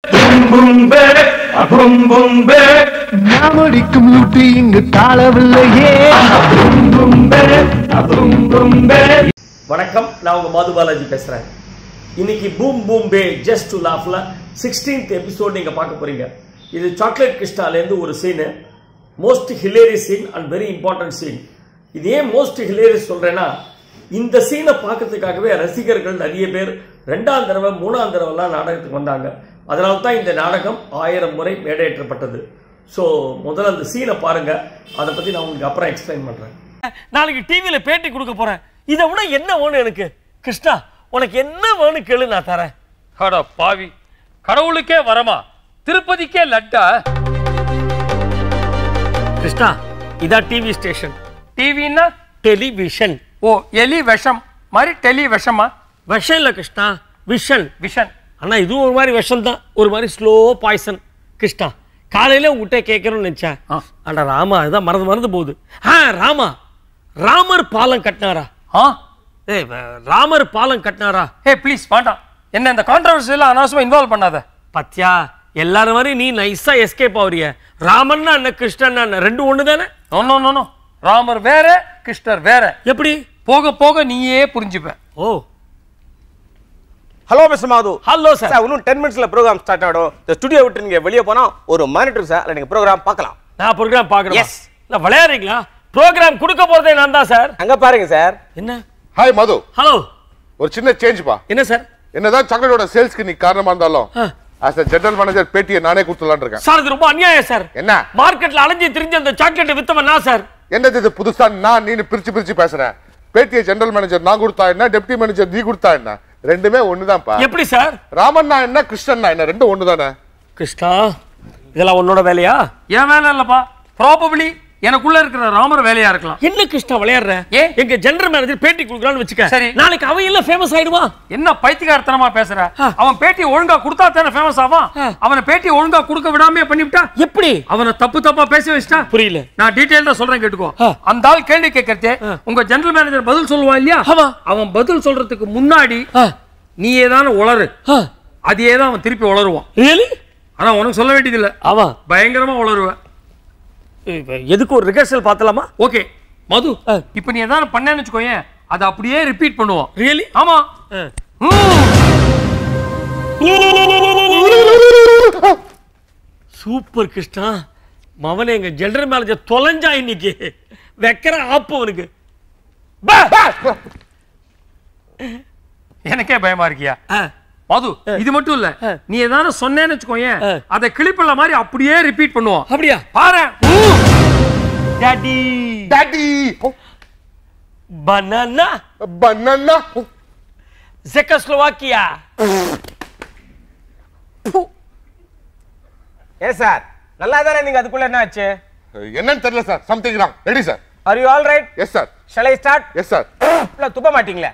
நாம் அடிக்கும் லூட்டு இங்கு தாளவில்லையே வணக்கம் நான் உங்க மது பாலாஜி பேசுறேன் இன்னைக்கு பூம் பூம் பே ஜஸ்ட் டு லாஃப்ல சிக்ஸ்டீன்த் எபிசோட் நீங்க பார்க்க போறீங்க இது சாக்லேட் கிறிஸ்டாலேருந்து ஒரு scene most hilarious scene and very important scene இது ஏன் மோஸ்ட் ஹிலேரியஸ் சொல்றேன்னா இந்த சீனை பார்க்கறதுக்காகவே ரசிகர்கள் நிறைய பேர் ரெண்டாம் தடவை மூணாம் தடவைலாம் நாடகத்துக்கு வந்தாங்க அதனால தான் இந்த நாடகம் ஆயிரம் முறை மேடையேற்றப்பட்டது ஸோ முதல்ல அந்த சீனை பாருங்க அதை பத்தி நான் உங்களுக்கு அப்புறம் எக்ஸ்பிளைன் பண்றேன் நாளைக்கு டிவியில பேட்டி கொடுக்க போறேன் இதை விட என்ன வேணும் எனக்கு கிருஷ்ணா உனக்கு என்ன வேணும் கேளு நான் தரேன் அட பாவி கடவுளுக்கே வரமா திருப்பதிக்கே லட்டா கிருஷ்ணா இதான் டிவி ஸ்டேஷன் டிவின்னா டெலிவிஷன் ஓ எலி விஷம் மாதிரி டெலி விஷமா விஷம் இல்ல கிருஷ்ணா விஷன் விஷன் ஆனா இதுவும் ஒரு மாதிரி விஷம் தான் ஒரு மாதிரி ஸ்லோ பாய்சன் கிருஷ்ணா காலையில உங்ககிட்ட கேட்கணும்னு நினைச்சேன் ஆ. அட ராமா அதுதான் மறந்து மறந்து போகுது ஆ ராமா ராமர் பாலம் கட்டினாரா ஆ ஏய் வ- ராமர் பாலம் கட்டினாரா ஹே ப்ளீஸ் வேண்டாம் என்ன இந்த கான்ட்ரவர்சியில் அனாவசியமா இன்வால்வ் பண்ணாத பத்தியா எல்லாரும் மாதிரி நீ நைஸா எஸ்கேப் ஆகுறிய ராமன்னா என்ன கிருஷ்ணன்னா என்ன ரெண்டும் ஒண்ணு தானே no no no no Ramar வேற கிருஷ்ணர் வேற எப்படி போக போக நீயே புரிஞ்சுப்ப ஓ hello mister Madhu hello sir sir இன்னும் டென் மினிட்ஸ்ல ப்ரோக்ராம் ஸ்டார்ட் ஆகிடும் இந்த ஸ்டுடியோ விட்டு நீங்க வெளியே போனா ஒரு மானிட்டர் சார் நீங்க ப்ரோக்ராம் பார்க்கலாம் நான் ப்ரோக்ராம் பார்க்குறேன் Yes. இல்லை விளையாடுறீங்களா ப்ரோக்ராம் கொடுக்க போறதே நான் தான் சார் அங்க பாருங்க சார் என்ன ஹாய் மது ஹலோ ஒரு சின்ன சேஞ்ச் பா என்ன சார் என்னதான் சாக்லேட்டோட சேல்ஸ்க்கு நீ காரணமா இருந்தாலும் ah. As a general manager பேட்டியை நானே கொடுத்துலான்னு இருக்கேன் சார் இது ரொம்ப அநியாயம் சார் என்ன மார்க்கெட்ல அலைஞ்சு திரிஞ்சு அந்த சாக்லேட் வித்தவன் நான் சார் என்னது இது புதுசா நான் நீ பிரிச்சு பிரிச்சு பேசுறேன் பேட்டியை ஜெனரல் மேனேஜர் நான் கொடுத்தா என்ன டெப்டி மேனேஜர் நீ கொடுத்தா என்ன ரெண்டுமே ஒண்ணுதான்ப்பா எப்படி சார் ராமண்ணா என்ன கிருஷ்ணன்னா என்ன ரெண்டும் ஒண்ணுதானே கிருஷ்ணா இதெல்லாம் உன்னோட வேலையா என் வேலை இல்லப்பா ப்ராபபிளி எனக்குள்ள இருக்கிற ராமர் வேலையா இருக்கலாம் என்ன கிருஷ்ணா விளையாடுற ஏன்? எங்க ஜெனரல் மேனேஜர் பேட்டி கொடுக்கலாம்னு வச்சுக்க சரி. நாளைக்கு அவன் எல்லாம் ஃபேமஸ் ஆயிடுவான் என்ன பைத்தியக்காரத்தனமா பேசுற ஆ. அவன் பேட்டி ஒழுங்கா கொடுத்தா தானே ஃபேமஸ் ஆவான் ஆ. அவனை பேட்டி ஒழுங்கா கொடுக்க விடாம பண்ணிவிட்டா எப்படி அவனை தப்பு தப்பா பேசி வச்சிட்டா புரியல நான் டீடைல்டா சொல்றேன் கேட்டுக்கோ ஆ. அந்த ஆள் கேள்வி கேட்கறதே உங்க ஜெனரல் மேனேஜர் பதில் சொல்லுவான் இல்லையா ஆமா. அவன் பதில் சொல்றதுக்கு முன்னாடி ஆ, நீ ஏதான உளறு ஆ, அதே தான் அவன் திருப்பி உளருவான் really? ஆனா உனக்கு சொல்ல வேண்டியது இல்ல ஆமா பயங்கரமா உளருவேன் இப்ப எதுக்கு ஒரு ரிகர்சல் பார்த்தலாமா ஓகே மது ஆ. இப்போ நீ ஏதாவது பண்ணேன்னு வச்சுக்கோயேன் அதை அப்படியே ரிப்பீட் பண்ணுவான் ரியலி ஆமா சூப்பர் கிருஷ்ணா மவனே எங்க ஜெனரல் மேனேஜர் தொலைஞ்சா இன்னைக்கு வைக்கிற ஆப்பு அவனுக்கு பா! எனக்கே பயமா இருக்கியா ஆ, மது இது மட்டும் இல்ல நீ ஏதாவது சொன்னேன்னு வச்சுக்கோயேன் ஆ. அதை கிளிப்பிள்ள மாதிரி அப்படியே ரிப்பீட் பண்ணுவான் அப்படியா பாரு daddy daddy banana banana Czechoslovakia ஏ சார் நல்லா தானே நீங்க அதுக்குள்ள என்ன ஆச்சு என்னன்னு தெரியல sir something wrong ready sir are you all right yes sir shall I start yes sir இல்ல துப்ப மாட்டீங்களே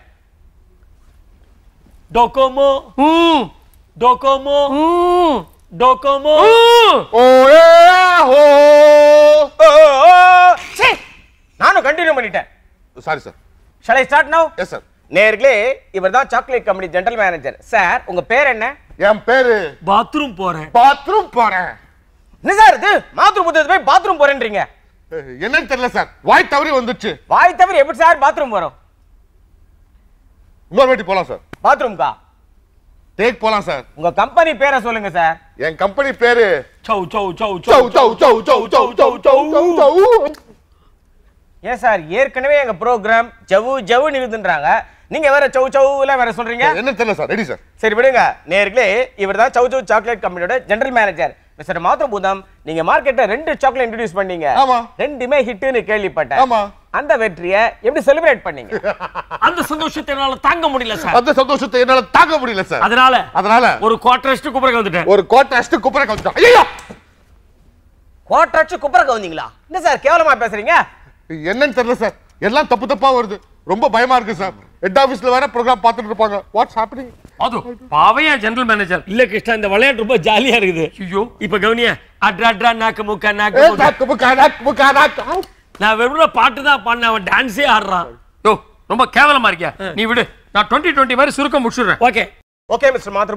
டோகோமோ ம். டோகோமோ ம். டோகோமோ ம். ஓ ஏ ஹோ ஓ, ஓ, சீ. நானும் கண்டினியூ பண்ணிட்டேன் sorry sir shall I start now yes sir நேர்களே இவர் தான் chocolate company general manager sir உங்க பேர் என்ன என் பேரு பாத்ரூம் போறேன் பாத்ரூம் போறேன் என்ன சார் இது பாத்ரூம் புத்தகத்து போய் பாத்ரூம் போறேன்றீங்க என்னன்னு தெரியல சார் வாய் தவறி வந்துச்சு வாய் தவிர எப்படி சார் பாத்ரூம் வரும் இன்னொரு வாட்டி போலாம் சார் பாத்ரூம்கா டேக் போலாம் சார் உங்க கம்பெனி பேரை சொல்லுங்க சார் என் கம்பெனி பேரு சௌ சௌ சௌ சௌ சௌ சௌ சௌ சௌ சௌ சௌ சௌ சௌ ஏன் சார் ஏற்கனவே எங்க ப்ரோக்ராம் ஜவு ஜவுன்னு இருக்குன்றாங்க நீங்க வேற சவு சவுல வேற சொல்றீங்க என்ன தெரியல சார் ரெடி சார் சரி விடுங்க நேர்களே இவர் தான் சவு சவு சாக்லேட் கம்பெனியோட ஜெனரல் மேனேஜர் மிஸ்டர் மாத்ரபூதம் நீங்க மார்க்கெட்ல ரெண்டு சாக்லேட் இன்ட்ரோடியூஸ் பண்ணீங்க ஆமா. ரெண்டுமே ஹிட்னு கேள்விப்பட்டேன் ஆமா. அந்த வெற்றியை எப்படி செலிப்ரேட் பண்ணீங்க அந்த சந்தோஷத்தை என்னால தாங்க முடியல சார் அந்த சந்தோஷத்தை என்னால தாங்க முடியல சார் அதனால அதனால ஒரு குவார்டர் குப்பரை வந்துட்டேன் ஒரு கோட்டை அஷ்டு குப்பரை கவுத்துட்டான் ஐயோ கோட்டாச்சு குப்பரை கவுந்தீங்களா என்ன சார் கேவலமா பேசுறீங்க என்னன்னு தெரியல சார் எல்லாம் தப்பு தப்பா வருது ரொம்ப பயமா இருக்கு சார் ஹெட் ஆபீஸ்ல வேற ப்ரோக்ராம் பார்த்துட்டு இருப்பாங்க வாட்ஸ் ஹேப்பனிங் மது பாவையா ஜெனரல் மேனேஜர் இல்ல கிருஷ்ணா இந்த விளையாட்டு ரொம்ப ஜாலியா இருக்குது ஐயோ இப்ப கவனிய அட்ரா அட்ரா நாக்கு முக்கா நாக்கு ஏ முக்கா நாக்கு முக்கா நாக்கு முக்கா நாக்கு நான் வெறும் பாட்டு தான் பாடினேன் அவன் டான்ஸே ஆடுறான் யோ ரொம்ப கேவலமா இருக்கியா நீ விடு நான் டுவெண்ட்டி டுவெண்ட்டி மாதிரி சுருக்கம் முடிச்சுடுறேன் ஓகே ஓகே மிஸ்டர் மாத்ரபூதம்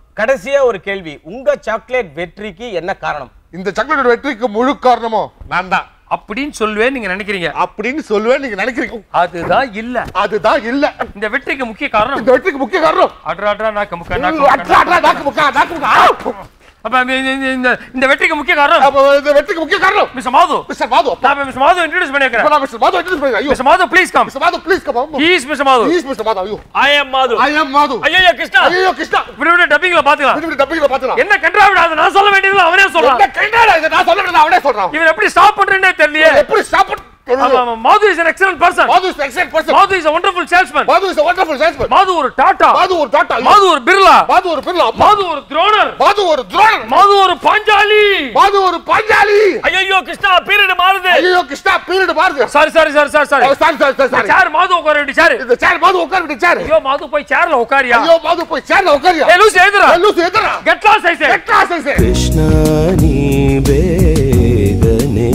கடைசியா ஒரு கேள்வி உங்க சாக்லேட் வெற்றிக்கு என்ன காரணம் இந்த சாக்லேட் வெற்றிக்கு முழு காரணமும் நான் தான் அப்படின்னு சொல்லுவேன் நீங்க நினைக்கிறீங்க அப்படின்னு சொல்லுவேன் நீங்க நினைக்கிறீங்க அதுதான் இல்ல அதுதான் இல்ல இந்த வெற்றிக்கு முக்கிய காரணம் இந்த வெற்றிக்கு முக்கிய காரணம் அட்ரா அட்ரா நாக்கு முக்கா நாக்கு அட்ரா, முக்கா, அட்ரா, நாக்கு முக்கா, நாக்கு முக்கா. ஆ! அப்ப இந்த- இந்த- இந்த இந்த வெற்றிக்கு முக்கிய காரணம் அப்ப இந்த வெற்றிக்கு முக்கிய காரணம் மிஸ்டர் மாது மிஸ்டர் மாது நான் மிஸ்டர் மாது இன்ட்ரோ듀ce பண்ணிக்கிறேன் இப்ப நான் மிஸ்டர் மாது introduce பண்ணிக்கிறேன். ஐயோ mister Madhu please come mister Madhu please come he is mister Madhu please mister Madhu ஐயோ ஐ எம் மாது ஐ அம் மாது ஐயோ கிருஷ்ணா ஐயோ கிருஷ்ணா இப்படி விட டப்பிங்ல பாத்துக்கலாம் இப்படி டப்பிங்ல பாத்துலாம் என்ன கண்டாவிட அதை நான் சொல்ல வேண்டியது அவனே சொல்றான் என்ன கைடாடா இது நான் சொல்றது அவனே சொல்றான் இவன் எப்படி ஸ்டாப் பண்றேன்னே தெரியலையே எப்படி ஸ்டாப் ஆமா, ஆமா. Madhu is an excellent person Madhu is excellent person Madhu is a wonderful salesman Madhu is wonderful salesman Madhu ஒரு டாடா மாது ஒரு டாடா மாது ஒரு பிர்லா மாது ஒரு பிர்லா மாது ஒரு துரோணர் மாது ஒரு துரோணர் மாது ஒரு பாஞ்சாலி மாது ஒரு பாஞ்சாலி ஐயோ கிருஷ்ணா பீரியட் மாறுது ஐயோ கிருஷ்ணா பீரியட் பாருங்க sorry sorry sorry sorry sorry sorry sorry sorry sorry chair Madhu உட்கார வேண்டிய சேர் இந்த சேர் மாது உட்கார விட்டு சேர் ஐயோ மாது போய் சேர்ல உட்காரியா ஐயோ மாது போய் சேர்ல உட்காரியா ஏ லூஸ் எழுதுறா லூசு எதுரா get lost I say extra size Krishna నీ బేగనే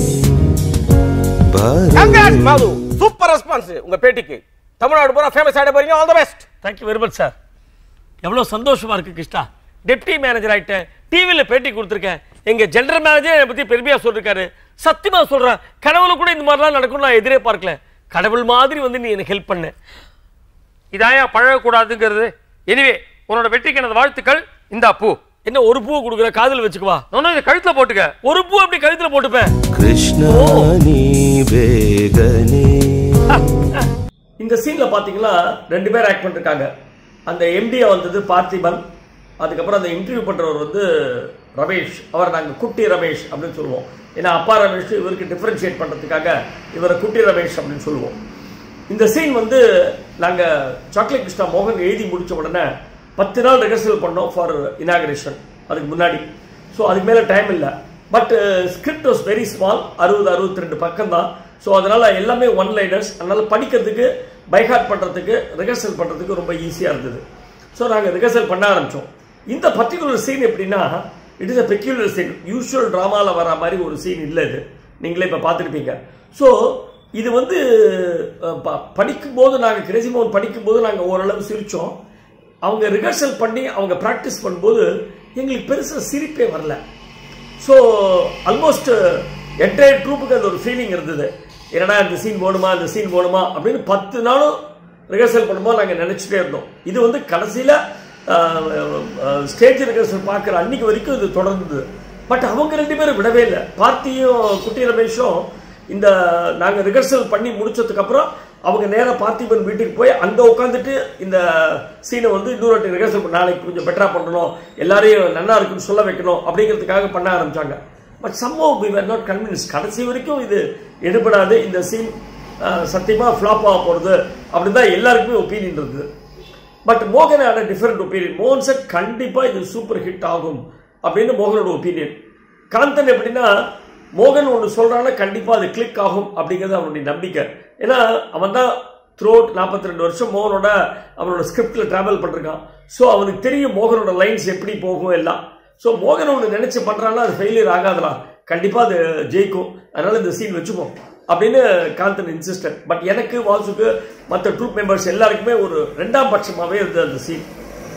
Congrats, மாது சூப்பர் ரெஸ்பான்ஸ் உங்க பேட்டிக்கு தமிழ்நாடு பூரா ஃபேமஸ் ஆயிட போறீங்க all the best thank you very much sir எவ்வளோ சந்தோஷமா இருக்கு கிருஷ்ணா டெப்டி மேனேஜர் ஆயிட்டேன் டிவியில் பேட்டி கொடுத்துருக்கேன் எங்க ஜெனரல் மேனேஜர் என்னை பத்தி பெருமையா சொல்லிருக்காரு சத்தியமா சொல்றேன் கனவுல கூட இந்த மாதிரிலாம் நடக்கும் நான் எதிரே பார்க்கல கடவுள் மாதிரி வந்து நீ எனக்கு ஹெல்ப் பண்ண இதாயா பழகக்கூடாதுங்கிறது எனிவே உன்னோட வெற்றிக்கு எனது வாழ்த்துக்கள் இந்தா பூ என்ன ஒரு பூவை கொடுக்குற காதில் வச்சுக்குவா இன்னும் இதை கழுத்துல போட்டுக்க ஒரு பூ அப்படி கழுத்துல போட்டுப்பேன் కృష్ణ నీ బేగనే இந்த சீன்ல பாத்தீங்கன்னா ரெண்டு பேர் ஆக்ட் பண்ணிருக்காங்க அந்த எம்டியா வந்தது பார்த்திபன் அதுக்கப்புறம் அந்த இன்டர்வியூ பண்றவர் வந்து ரமேஷ் அவர் நாங்க குட்டி ரமேஷ் அப்படின்னு சொல்லுவோம் ஏன்னா அப்பா ரமேஷ் இவருக்கு டிஃபரன்ஷியேட் பண்றதுக்காக இவரை குட்டி ரமேஷ் அப்படின்னு சொல்லுவோம் இந்த சீன் வந்து நாங்க சாக்லேட் கிருஷ்ணா மோகன் எழுதி முடிச்ச உடனே பத்து நாள் ரிஹர்சல் பண்ணோம் ஃபார் இனாகரேஷன் அதுக்கு முன்னாடி ஸோ அதுக்கு மேலே டைம் இல்லை but script was very small அறுபது அறுபத்தி ரெண்டு பக்கம் தான் ஸோ அதனால எல்லாமே ஒன் லைனர்ஸ் அதனால படிக்கிறதுக்கு பைஹார்ட் பண்ணுறதுக்கு ரிஹர்சல் பண்ணுறதுக்கு ரொம்ப ஈஸியாக இருந்தது ஸோ நாங்கள் ரிஹர்சல் பண்ண ஆரம்பித்தோம் இந்த பர்டிகுலர் சீன் எப்படின்னா it is a peculiar scene usual ட்ராமாவில் வர மாதிரி ஒரு சீன் இல்லை இது நீங்களே இப்போ பார்த்துருப்பீங்க ஸோ இது வந்து அஹ், ப- படிக்கும்போது நாங்கள் கிரேசி மோகன் படிக்கும்போது நாங்கள் ஓரளவு சிரித்தோம் அவங்க ரிஹர்சல் பண்ணி அவங்க ப்ராக்டிஸ் பண்ணும்போது எங்களுக்கு பெருசாக சிரிப்பே வரல ஸோ ஆல்மோஸ்ட் என்டையர் ட்ரூப்புக்கு அது ஒரு ஃபீலிங் இருந்தது என்னடா இந்த சீன் போடுமா இந்த சீன் போடுமா அப்படின்னு பத்து நாளும் ரிஹர்சல் பண்ணும்போது நாங்கள் நினச்சிட்டே இருந்தோம் இது வந்து கடைசியில் ஸ்டேஜ் ரிஹர்சல் பார்க்குற அன்னைக்கு வரைக்கும் இது தொடர்ந்தது பட் அவங்க ரெண்டு பேரும் விடவே இல்லை பார்த்தியும் குட்டி ரமேஷும் இந்த நாங்கள் ரிஹர்சல் பண்ணி முடிச்சதுக்கப்புறம் அவங்க நேராக பார்த்திபன் வீட்டுக்கு போய் அங்கே உட்காந்துட்டு இந்த சீனை வந்து இன்னொரு வாட்டி ரிஹர்சல் பண்ண நாளைக்கு கொஞ்சம் பெட்டராக பண்ணணும் எல்லாரையும் நல்லா இருக்குன்னு சொல்ல வைக்கணும் அப்படிங்கிறதுக்காக பண்ண ஆரம்பிச்சாங்க but somehow we were not convince கடைசி வரைக்கும் இது எடுபடாது இந்த சீன் சத்தியமாக ஃப்ளாப் ஆக போகிறது அப்படின்னு தான் எல்லாருக்குமே ஒப்பீனியன் இருந்தது பட் மோகன் ஆன டிஃபரெண்ட் ஒப்பீனியன் மோகன் சார் கண்டிப்பாக இது சூப்பர் ஹிட் ஆகும் அப்படின்னு மோகனோட ஒப்பீனியன் காந்தன் எப்படின்னா மோகன் ஒன்று சொல்றான்னா கண்டிப்பாக அது கிளிக் ஆகும் அப்படிங்கிறது அவனுடைய நம்பிக்கை ஏன்னா அவன் தான் த்ரூ அவுட் நாற்பத்தி ரெண்டு வருஷம் மோகனோட அவனோட ஸ்கிரிப்டில் ட்ராவல் பண்ணிருக்கான் ஸோ அவனுக்கு தெரியும் மோகனோட லைன்ஸ் எப்படி போகும் எல்லாம் ஸோ மோகன் ஒன்று நினைச்சு பண்றான்னா அது ஃபெயிலியர் ஆகாதலாம் கண்டிப்பாக அது ஜெயிக்கும் அதனால இந்த சீன் வச்சுப்போம் அப்படின்னு காந்தன் இன்சிஸ்டன்ட் பட் எனக்கு வாசுக்கு மற்ற ட்ரூப் மெம்பர்ஸ் எல்லாருக்குமே ஒரு ரெண்டாம் பட்சமாகவே இருந்தது அந்த சீன்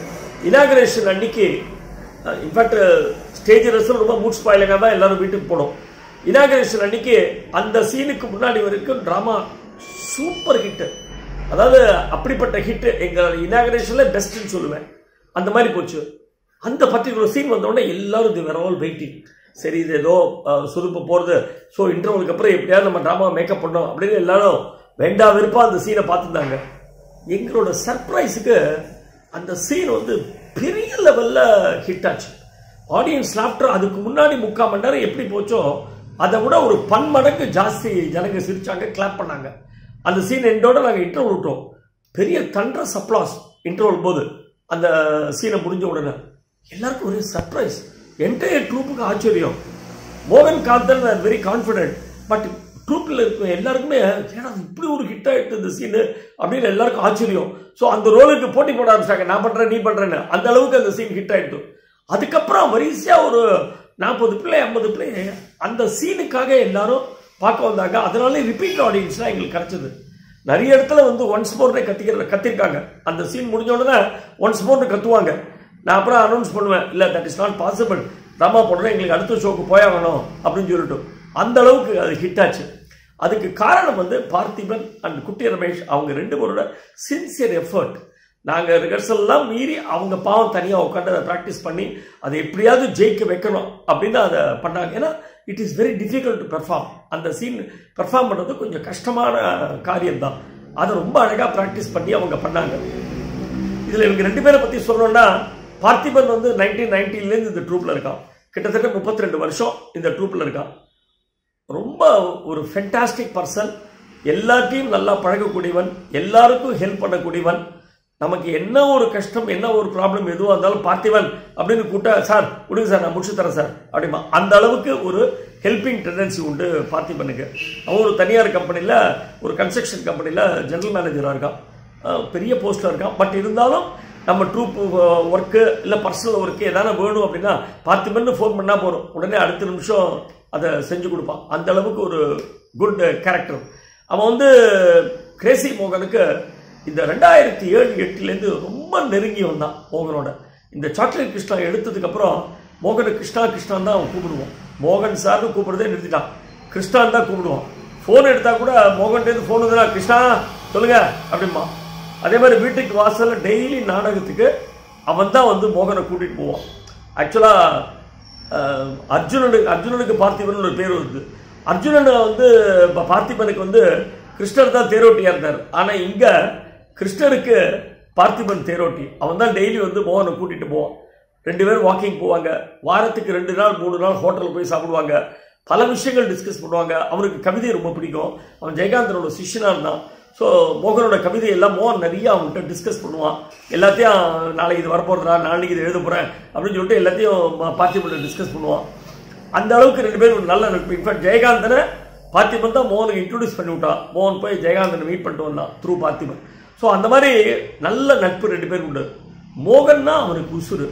இனாகரேஷன் அன்னைக்கு இன்ஃபேக்ட் ஸ்டேஜ் ரெஸ்ட் ரொம்ப மூட் ஸ்பாயிலிங்காக தான் எல்லாரும் வீட்டுக்கு போனோம் இனாகரேஷன் அன்னைக்கு அந்த சீனுக்கு முன்னாடி வரைக்கும் ட்ராமா சூப்பர் ஹிட் அதாவது அப்படிப்பட்ட ஹிட் எங்க இனாகரேஷன்ல பெஸ்ட்னு சொல்லுவேன் அந்த மாதிரி போச்சு அந்த பர்டிகுலர் சீன் வந்த உடனே எல்லாரும் இது வேற ஆல் வெயிட்டிங் சரி இது ஏதோ அஹ், சுருப்பு போகிறது ஸோ இன்டர்வலுக்கு அப்புறம் எப்படியாவது நம்ம ட்ராமா மேக்கப் பண்ணோம் அப்படின்னு எல்லாரும் வேண்டா வெறுப்பா அந்த சீனை பார்த்துருந்தாங்க எங்களோட சர்ப்ரைஸுக்கு அந்த சீன் வந்து பெரிய லெவல்ல ஹிட் ஆச்சு ஆடியன்ஸ் லாஃப்டர் அதுக்கு முன்னாடி முக்கால் மணி நேரம் எப்படி போச்சோ அதை விட ஒரு பன்மடங்கு ஜாஸ்தி ஜனங்க சிரிச்சாங்க கிளாப் பண்ணாங்க அந்த சீன் எண்டோட நாங்கள் இன்டர்வல் விட்டோம் பெரிய தண்டர் சப்ளாஸ் இன்டர்வல் போது அந்த சீனை முடிஞ்ச உடனே எல்லாருக்கும் ஒரே சர்ப்ரைஸ் என்டையர் ட்ரூப்புக்கு ஆச்சரியம் மோகன் காந்தன் வெரி கான்ஃபிடென்ட் பட் ட்ரூப்பில் இருக்க எல்லாருக்குமே ஏன்னா அது இப்படி ஒரு ஹிட் ஆயிட்டு இந்த சீனு அப்படின்னு எல்லாருக்கும் ஆச்சரியம் ஸோ அந்த ரோலுக்கு போட்டி போட ஆரம்பிச்சாங்க நான் பண்றேன் நீ பண்றேன்னு அந்த அளவுக்கு அந்த சீன் ஹிட் ஆயிட்டு அதுக்கப்புறம் வரிசையா ஒரு நாற்பது பிள்ளை ஐம்பது பிள்ளை அந்த சீனுக்காக எல்லாரும் பார்க்க வந்தாங்க அதனால ரிப்பீட் ஆடியன்ஸ்லாம் எங்களுக்கு கிடைச்சது நிறைய இடத்துல வந்து ஒன்ஸ் மோர்னே கத்திக்கிற கத்திருக்காங்க அந்த சீன் முடிஞ்ச உடனே ஒன்ஸ் மோர்னு கத்துவாங்க நான் அப்புறம் அனௌன்ஸ் பண்ணுவேன் இல்லை that is not possible drama போடுறோம் எங்களுக்கு அடுத்த ஷோக்கு போயாகணும் அப்படின்னு சொல்லிட்டு அந்த அளவுக்கு அது ஹிட் ஆச்சு அதுக்கு காரணம் வந்து பார்த்திபன் அண்ட் குட்டி ரமேஷ் அவங்க ரெண்டு பேரோட சின்சியர் எஃபர்ட் நாங்கள் ரிஹர்சல்லாம் மீறி அவங்க பாவம் தனியாக உட்காந்து அதை ப்ராக்டிஸ் பண்ணி அதை எப்படியாவது ஜெயிக்க வைக்கணும் அப்படின்னு அதை பண்ணாங்க ஏன்னா it is very difficult to perform அந்த சீன் பெர்ஃபார்ம் பண்ணுறது கொஞ்சம் கஷ்டமான காரியம்தான் அதை ரொம்ப அழகாக ப்ராக்டிஸ் பண்ணி அவங்க பண்ணாங்க இதில் இவங்க ரெண்டு பேரை பற்றி சொல்லணும்னா பார்த்திபன் வந்து நைன்டீன் நைன்டீன்லேருந்து இந்த ட்ரூப்பில் இருக்கான் கிட்டத்தட்ட முப்பத்தி ரெண்டு வருஷம் இந்த ட்ரூப்பில் இருக்கான் ரொம்ப ஒரு ஃபென்டாஸ்டிக் பர்சன் எல்லாத்தையும் நல்லா பழகக்கூடியவன் எல்லாருக்கும் ஹெல்ப் பண்ணக்கூடியவன் நமக்கு என்ன ஒரு கஷ்டம் என்ன ஒரு ப்ராப்ளம் எதுவாக இருந்தாலும் பார்த்திவன் அப்படின்னு கூட்டா சார் விடுங்க சார் நான் முடிச்சு தரேன் சார் அப்படிமா அந்த அளவுக்கு ஒரு ஹெல்பிங் டெண்டன்சி உண்டு பார்த்திபனுக்கு அவன் ஒரு தனியார் கம்பெனியில் ஒரு கன்ஸ்ட்ரக்ஷன் கம்பெனியில் ஜெனரல் மேனேஜராக இருக்கான் அஹ் பெரிய போஸ்ட்டில் இருக்கான் பட் இருந்தாலும் நம்ம ட்ரூப் ஒர்க்கு இல்லை பர்சனல் ஒர்க்கு எதனா வேணும் அப்படின்னா பார்த்திபன் ஃபோன் பண்ணால் போதும் உடனே அடுத்த நிமிஷம் அதை செஞ்சு கொடுப்பான் அந்த அளவுக்கு ஒரு குட் கேரக்டர் அவன் வந்து கிரேசி மோகனுக்கு இந்த ரெண்டாயிரத்தி ஏழு எட்டுலேருந்து ரொம்ப நெருங்கி வந்தான் மோகனோட இந்த சாக்லேட் கிருஷ்ணா எடுத்ததுக்கப்புறம் மோகனை கிருஷ்ணா கிருஷ்ணான் தான் அவன் கூப்பிடுவான் மோகன் சார்னு கூப்பிடுறதே நிறுத்திட்டான் கிருஷ்ணான் தான் கூப்பிடுவான் ஃபோன் எடுத்தா கூட மோகன்டேருந்து ஃபோன் வந்தா கிருஷ்ணா சொல்லுங்க அப்படிமா அதே மாதிரி வீட்டுக்கு வாசல்ல டெய்லி நாடகத்துக்கு அவன் தான் வந்து மோகனை கூட்டிட்டு போவான் ஆக்சுவலாக அர்ஜுனனுக்கு அர்ஜுனனுக்கு பார்த்திபன் ஒரு பேர் வருது அர்ஜுனன் வந்து ப- பார்த்திபனுக்கு வந்து கிருஷ்ணர் தான் தேரோட்டியா இருந்தார் ஆனா இங்க கிருஷ்ணருக்கு பார்த்திபன் தேரோட்டி அவன் தான் டெய்லி வந்து மோகனை கூட்டிட்டு போவான் ரெண்டு பேரும் வாக்கிங் போவாங்க வாரத்துக்கு ரெண்டு நாள் மூணு நாள் ஹோட்டலில் போய் சாப்பிடுவாங்க பல விஷயங்கள் டிஸ்கஸ் பண்ணுவாங்க அவனுக்கு கவிதை ரொம்ப பிடிக்கும் அவன் ஜெயகாந்தனோட சிஷ்யனா இருந்தான் ஸோ மோகனோட கவிதை எல்லாம் மோகன் நிறைய அவன்கிட்ட டிஸ்கஸ் பண்ணுவான் எல்லாத்தையும் நாளைக்கு இது வரப்போறதா நாளைக்கு இது எழுத போறேன் அப்படின்னு சொல்லிட்டு எல்லாத்தையும் பார்த்திபன் டிஸ்கஸ் பண்ணுவான் அந்த அளவுக்கு ரெண்டு பேரும் ஒரு நல்ல நட்பு இன்ஃபேக்ட் ஜெயகாந்தனை பார்த்திபன் தான் மோகனுக்கு இன்ட்ரோடியூஸ் பண்ணி விட்டான் மோகன் போய் ஜெயகாந்தனை மீட் பண்ணிட்டு வந்தான் த்ரூ பார்த்திபன் ஸோ அந்த மாதிரி நல்ல நட்பு ரெண்டு பேரும் உண்டு மோகன்னா அவனுக்கு உசுரு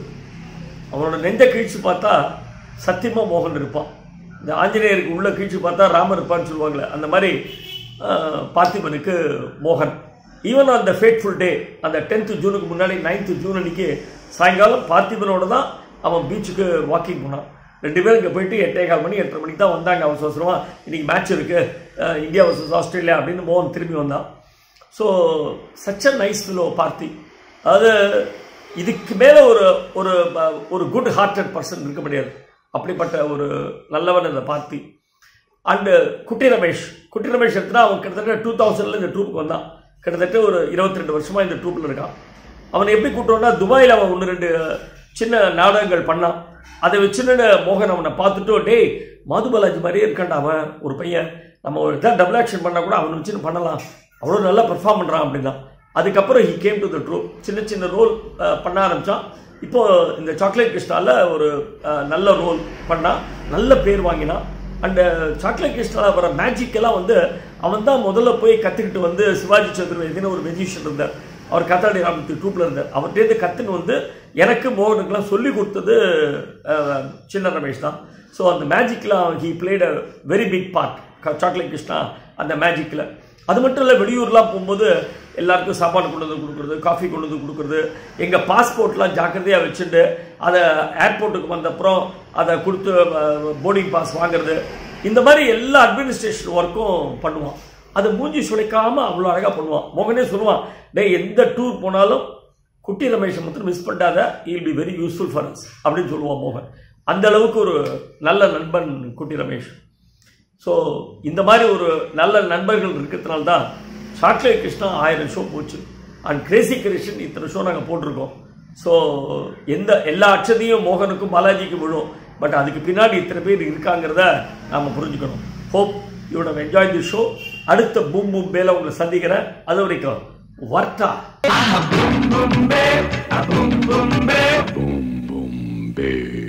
அவனோட நெஞ்ச கீழ்ச்சி பார்த்தா சத்தியமா மோகன் இருப்பான் இந்த ஆஞ்சநேயருக்கு உள்ள கீழ்ச்சி பார்த்தா ராமர் இருப்பான்னு சொல்லுவாங்களே அந்த மாதிரி ஆஹ், பார்த்திபனுக்கு மோகன் ஈவன் அந்த ஃபேட்ஃபுல் டே அந்த டென்த்து ஜூனுக்கு முன்னாடி நைன்த்து ஜூன் அன்னைக்கு சாயங்காலம் பார்த்திபனோட தான் அவன் பீச்சுக்கு வாக்கிங் போனான் ரெண்டு பேரும் இங்கே போயிட்டு எட்டே கால் மணி எட்டரை மணிக்கு தான் வந்தாங்க அவசர அவசரமா இன்னைக்கு மேட்ச் இருக்கு அஹ், இந்தியா வர்சஸ் ஆஸ்திரேலியா அப்படின்னு மோகன் திரும்பி வந்தான் so such a nice fellow பார்த்தி அதாவது இதுக்கு மேலே ஒரு ஒரு ப- ஒரு குட் ஹார்ட்டட் பர்சன் இருக்க முடியாது அப்படிப்பட்ட ஒரு நல்லவன் இந்த பார்த்தி அண்டு குட்டி ரமேஷ் குட்டி ரமேஷ் எடுத்துனா அவன் கிட்டத்தட்ட டூ தௌசண்ட்ல இந்த ட்ரூப்புக்கு வந்தான் கிட்டத்தட்ட ஒரு இருபத்தி ரெண்டு வருஷமா இந்த ட்ரூப்பில் இருக்கான் அவனை எப்படி கூப்பிட்டோன்னா துபாயில் அவன் ஒன்று ரெண்டு சின்ன நாடகங்கள் பண்ணான் அதை வச்சுன்னு மோகன் அவனை பார்த்துட்டு டேய் மாது பாலாஜி மாதிரியே இருக்கான்டா அவன் ஒரு பையன் நம்ம ஒரு இதாக டபுள் ஆக்ஷன் பண்ணால் கூட அவனை வச்சுன்னு பண்ணலாம் அவ்வளோ நல்லா பெர்ஃபார்ம் பண்ணுறான் அப்படின்னா அதுக்கப்புறம் he came to the troupe சின்ன சின்ன ரோல் பண்ண ஆரம்பித்தான் இப்போ இந்த சாக்லேட் கிருஷ்ணால ஒரு அஹ், நல்ல ரோல் பண்ணான் நல்ல பேர் வாங்கினான் அண்ட் சாக்லேட் கிருஷ்ணால வர மேஜிக் எல்லாம் வந்து அவன் தான் முதல்ல போய் கற்றுக்கிட்டு வந்து சிவாஜி சதுர்வேதினு ஒரு மெஜிஷியன் இருந்தார் அவர் கத்தாடி ராமத்து ட்ரூப்பில் இருந்தார் அவர்கிட்டேருந்து கற்றுன்னு வந்து எனக்கு மோகனுக்கெல்லாம் சொல்லி கொடுத்தது அஹ், சின்ன ரமேஷ் தான் ஸோ அந்த மேஜிக்லாம் he played a very big part chocolate Krishna அந்த மேஜிக்கில் அது மட்டும் இல்லை வெளியூர்லாம் போகும்போது எல்லாருக்கும் சாப்பாடு கொண்டு வந்து கொடுக்குறது காஃபி கொண்டு வந்து கொடுக்குறது எங்கள் பாஸ்போர்ட்லாம் ஜாக்கிரதையாக வச்சுட்டு அதை ஏர்போர்ட்டுக்கு வந்தப்புறம் அதை கொடுத்து போர்டிங் பாஸ் வாங்குறது இந்த மாதிரி எல்லா அட்மினிஸ்ட்ரேஷன் ஒர்க்கும் பண்ணுவான் அதை மூஞ்சி சுளைக்காம அவ்வளோ அழகாக பண்ணுவான் மோகனே சொல்லுவான் டேய் எந்த டூர் போனாலும் குட்டி ரமேஷை மட்டும் மிஸ் பண்ணாத I'll be very useful for us அப்படின்னு சொல்லுவான் மோகன் அந்த அளவுக்கு ஒரு நல்ல நண்பன் குட்டி ரமேஷ் ஸோ இந்த மாதிரி ஒரு நல்ல நண்பர்கள் இருக்கிறதுனால தான் சாக்லேட் கிருஷ்ணா ஆயிரம் ஷோ போச்சு அண்ட் கிரேசி கிருஷ்ணன் இத்தனை ஷோ நாங்கள் போட்டிருக்கோம் ஸோ எந்த எல்லா அச்சதையும் மோகனுக்கும் பாலாஜிக்கும் விழும் பட் அதுக்கு பின்னாடி இத்தனை பேர் இருக்காங்கிறத நாம் புரிஞ்சுக்கணும் hope you have enjoy the show அடுத்த பூம் பூம் பேல உங்களை சந்திக்கிறேன் அது வரைக்கும் வர்த்தா boom boom babe